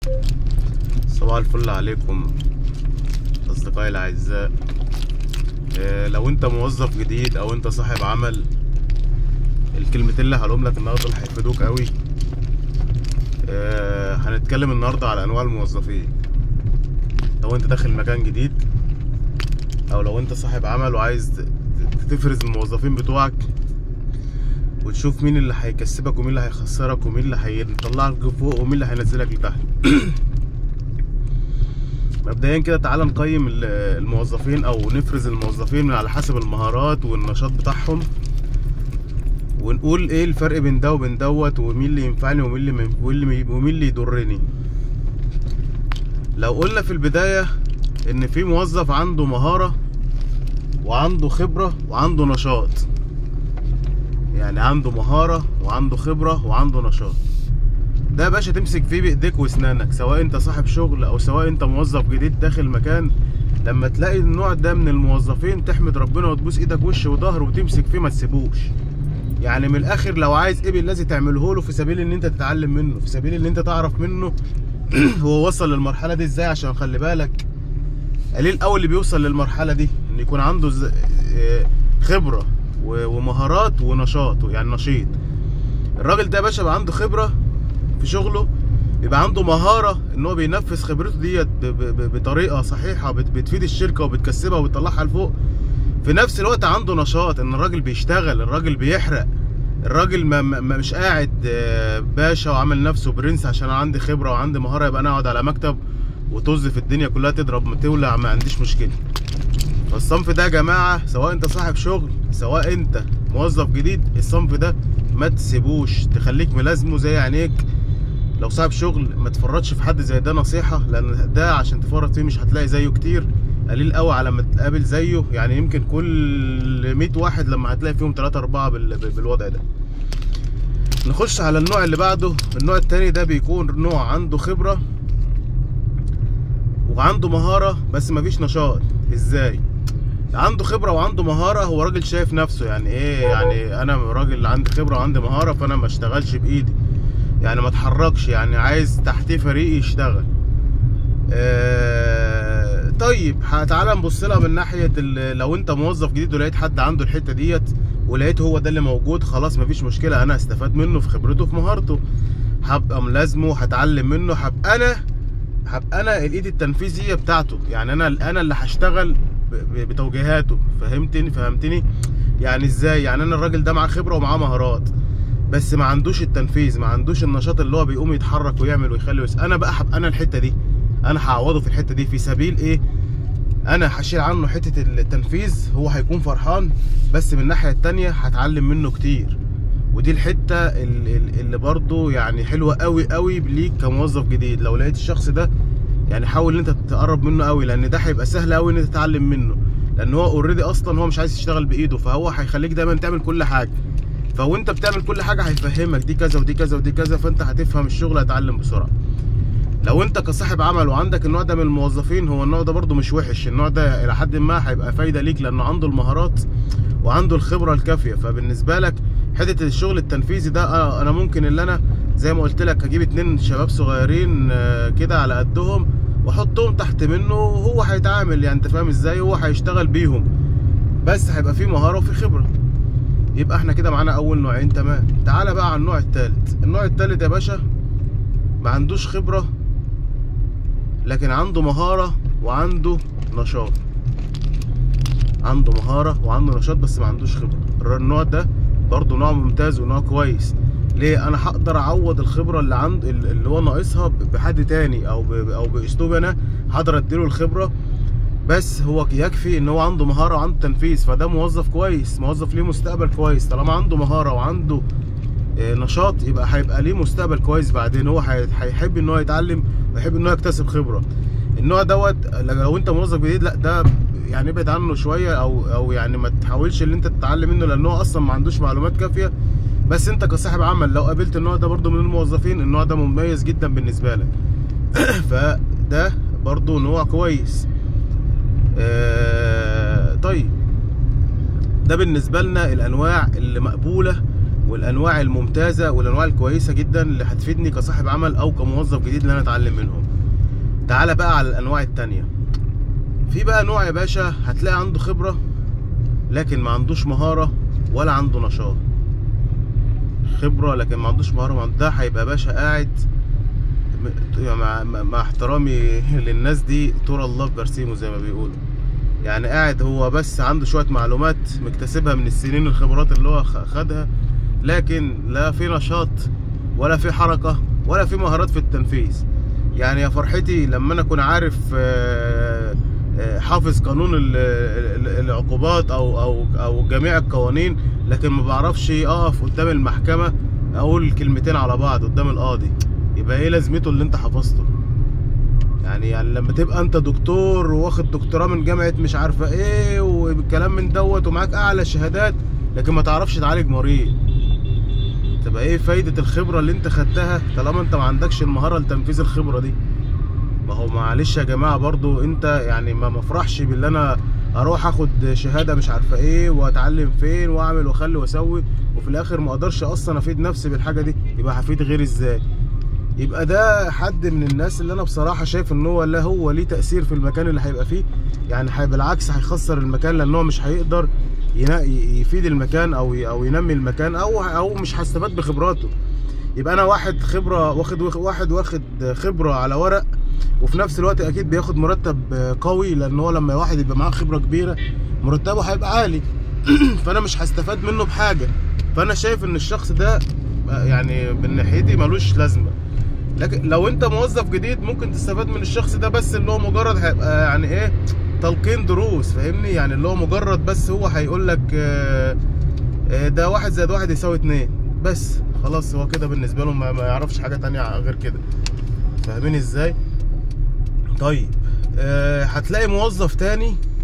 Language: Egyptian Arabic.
صباح الفل عليكم اصدقائي الاعزاء آه، لو انت موظف جديد او انت صاحب عمل الكلمتين اللي هقولهم لك النهارده اللي هيفيدوك قوي آه، هنتكلم النهارده على انواع الموظفين لو انت داخل مكان جديد او لو انت صاحب عمل وعايز ت- ت- تفرز الموظفين بتوعك وتشوف مين اللي هيكسبك ومين اللي هيخسرك ومين اللي هيطلعك لفوق ومين اللي هينزلك لتحت مبدئيا كده تعالى نقيم ال- الموظفين او نفرز الموظفين من على حسب المهارات والنشاط بتاعهم ونقول ايه الفرق بين ده وبين دوت ومين اللي ينفعني ومين اللي ما- ومين اللي ومين اللي يضرني لو قلنا في البداية ان في موظف عنده مهارة وعنده خبرة وعنده نشاط يعني عنده مهارة وعنده خبرة وعنده نشاط ده يا باشا تمسك فيه بايديك واسنانك سواء انت صاحب شغل او سواء انت موظف جديد داخل مكان لما تلاقي النوع ده من الموظفين تحمد ربنا وتبوس ايدك وش وظهر وتمسك فيه ما تسيبوش يعني من الاخر لو عايز ايه الذي تعمله له في سبيل ان انت تتعلم منه في سبيل ان انت تعرف منه هو وصل للمرحله دي ازاي عشان خلي بالك قليل قوي اللي بيوصل للمرحله دي ان يكون عنده ز- آه، خبره و- ومهارات ونشاط يعني نشيط الراجل ده يا باشا بقى عنده خبره في شغله يبقى عنده مهاره ان هو بينفذ خبرته ديت ب- ب- ب- بطريقه صحيحه بت- بتفيد الشركه وبتكسبها وبتطلعها لفوق في نفس الوقت عنده نشاط ان الراجل بيشتغل الراجل بيحرق الراجل ما ما ما- مش قاعد آه، باشا وعامل نفسه برنس عشان انا عندي خبره وعندي مهاره يبقى انا اقعد على مكتب وطز في الدنيا كلها تضرب تولع ما عنديش مشكله فالصنف ده يا جماعه سواء انت صاحب شغل سواء انت موظف جديد الصنف ده ما تسيبوش تخليك ملازمه زي عينيك لو صاحب شغل ما تفرطش في حد زي ده نصيحه لان ده عشان تفرط فيه مش هتلاقي زيه كتير قليل قوي على ما تقابل زيه يعني يمكن كل 100 واحد لما هتلاقي فيهم 3 4 بال- بالوضع ده نخش على النوع اللي بعده النوع التاني ده بيكون نوع عنده خبره وعنده مهاره بس مفيش نشاط ازاي عنده خبره وعنده مهاره هو راجل شايف نفسه يعني ايه يعني انا راجل عندي خبره وعندي مهاره فانا ما اشتغلش بايدي يعني ما اتحركش يعني عايز تحتيه فريق يشتغل آه طيب ه- تعالى نبص لها من ناحيه ال- لو انت موظف جديد ولقيت حد عنده الحته ديت ولقيت هو ده اللي موجود خلاص مفيش مشكله انا هستفاد منه في خبرته في مهارته هبقى ملازمه هتعلم منه هبقى انا هبقى انا الايد التنفيذيه بتاعته يعني انا انا اللي هشتغل ب- ب- بتوجيهاته فهمتني فهمتني يعني ازاي يعني انا الراجل ده معاه خبره ومعاه مهارات بس ما عندوش التنفيذ ما عندوش النشاط اللي هو بيقوم يتحرك ويعمل ويخلي ويس... انا بقى هبقى انا الحته دي انا هعوضه في الحته دي في سبيل ايه انا هشيل عنه حته التنفيذ هو هيكون فرحان بس من الناحيه التانية هتعلم منه كتير ودي الحته ال- ال- اللي برضو يعني حلوه قوي قوي ليك كموظف جديد لو لقيت الشخص ده يعني حاول ان انت تقرب منه قوي لان ده هيبقى سهل قوي ان انت تتعلم منه لان هو اوريدي اصلا هو مش عايز يشتغل بايده فهو هيخليك دايما تعمل كل حاجه فوانت بتعمل كل حاجه هيفهمك دي كذا ودي كذا ودي كذا فانت هتفهم الشغل هتتعلم بسرعه لو انت كصاحب عمل وعندك النوع ده من الموظفين هو النوع ده برضو مش وحش النوع ده الى حد ما هيبقى فايده ليك لانه عنده المهارات وعنده الخبره الكافيه فبالنسبه لك حته الشغل التنفيذي ده آه، انا ممكن اللي انا زي ما قلت لك اجيب اتنين شباب صغيرين آه، كده على قدهم واحطهم تحت منه وهو هيتعامل يعني انت فاهم ازاي هو هيشتغل بيهم بس هيبقى فيه مهاره وفيه خبره يبقى احنا كده معانا اول نوعين تمام تعالى بقى على النوع التالت النوع التالت يا باشا ما عندوش خبره لكن عنده مهاره وعنده نشاط عنده مهاره وعنده نشاط بس ما عندوش خبره النوع ده برضه نوع ممتاز ونوع كويس ليه انا هقدر اعوض الخبره اللي عند اللي هو ناقصها ب- بحد تاني او ب... او باسلوبي انا هقدر اديله الخبره بس هو يكفي ان هو عنده مهاره وعنده تنفيذ فده موظف كويس موظف ليه مستقبل كويس طالما عنده مهاره وعنده آه، نشاط يبقى هيبقى ليه مستقبل كويس بعدين هو هي- هيحب ان هو يتعلم ويحب ان هو يكتسب خبره النوع دوت لو انت موظف جديد لا ده يعني ابعد عنه شويه او او يعني ما تحاولش ان انت تتعلم منه لان هو اصلا ما عندوش معلومات كافيه بس انت كصاحب عمل لو قابلت النوع ده برضو من الموظفين النوع ده مميز جدا بالنسبه لك فده برضو نوع كويس آه طيب ده بالنسبه لنا الانواع اللي مقبوله والانواع الممتازه والانواع الكويسه جدا اللي هتفيدني كصاحب عمل او كموظف جديد اللي انا اتعلم منهم تعالى بقى على الانواع التانية في بقى نوع يا باشا هتلاقي عنده خبره لكن ما عندوش مهاره ولا عنده نشاط خبره لكن ما عندوش مهاره ما عنده- ده هيبقى باشا قاعد م- مع, مع مع احترامي للناس دي ترى الله في برسيمه زي ما بيقولوا يعني قاعد هو بس عنده شويه معلومات مكتسبها من السنين الخبرات اللي هو خ- خدها لكن لا في نشاط ولا في حركه ولا في مهارات في التنفيذ يعني يا فرحتي لما انا اكون عارف آه، آه، حافظ قانون ال- ال- العقوبات او او او جميع القوانين لكن ما بعرفش اقف قدام المحكمه اقول كلمتين على بعض قدام القاضي يبقى ايه لازمته اللي انت حفظته يعني يعني لما تبقى انت دكتور واخد دكتوراه من جامعه مش عارفه ايه والكلام من دوت ومعاك اعلى شهادات لكن ما تعرفش تعالج مريض تبقى ايه فايده الخبره اللي انت خدتها طالما انت ما عندكش المهاره لتنفيذ الخبره دي ما هو معلش يا جماعه برضو انت يعني ما مفرحش باللي انا اروح اخد شهاده مش عارفه ايه واتعلم فين واعمل واخلي واسوي وفي الاخر ما اقدرش اصلا افيد نفسي بالحاجه دي يبقى هفيد غيري ازاي يبقى ده حد من الناس اللي انا بصراحه شايف ان هو لا هو ليه تاثير في المكان اللي هيبقى فيه يعني هي بالعكس هيخسر المكان لان هو مش هيقدر ينا- يفيد المكان او ي- او ينمي المكان او او مش هستفاد بخبراته يبقى انا واحد خبره واخد واحد واخد خبره على ورق وفي نفس الوقت اكيد بياخد مرتب قوي لان هو لما واحد يبقى معاه خبره كبيره مرتبه هيبقى عالي فانا مش هستفاد منه بحاجه فانا شايف ان الشخص ده يعني من ناحيتي ملوش لازمه لكن لو انت موظف جديد ممكن تستفاد من الشخص ده بس اللي هو مجرد هيبقى يعني ايه تلقين دروس فاهمني يعني اللي هو مجرد بس هو هيقول لك آه، آه، ده واحد زائد واحد يساوي اتنين بس خلاص هو كده بالنسبه له ما ما يعرفش حاجه تانية غير كده فاهمين ازاي طيب آه، هتلاقي موظف تاني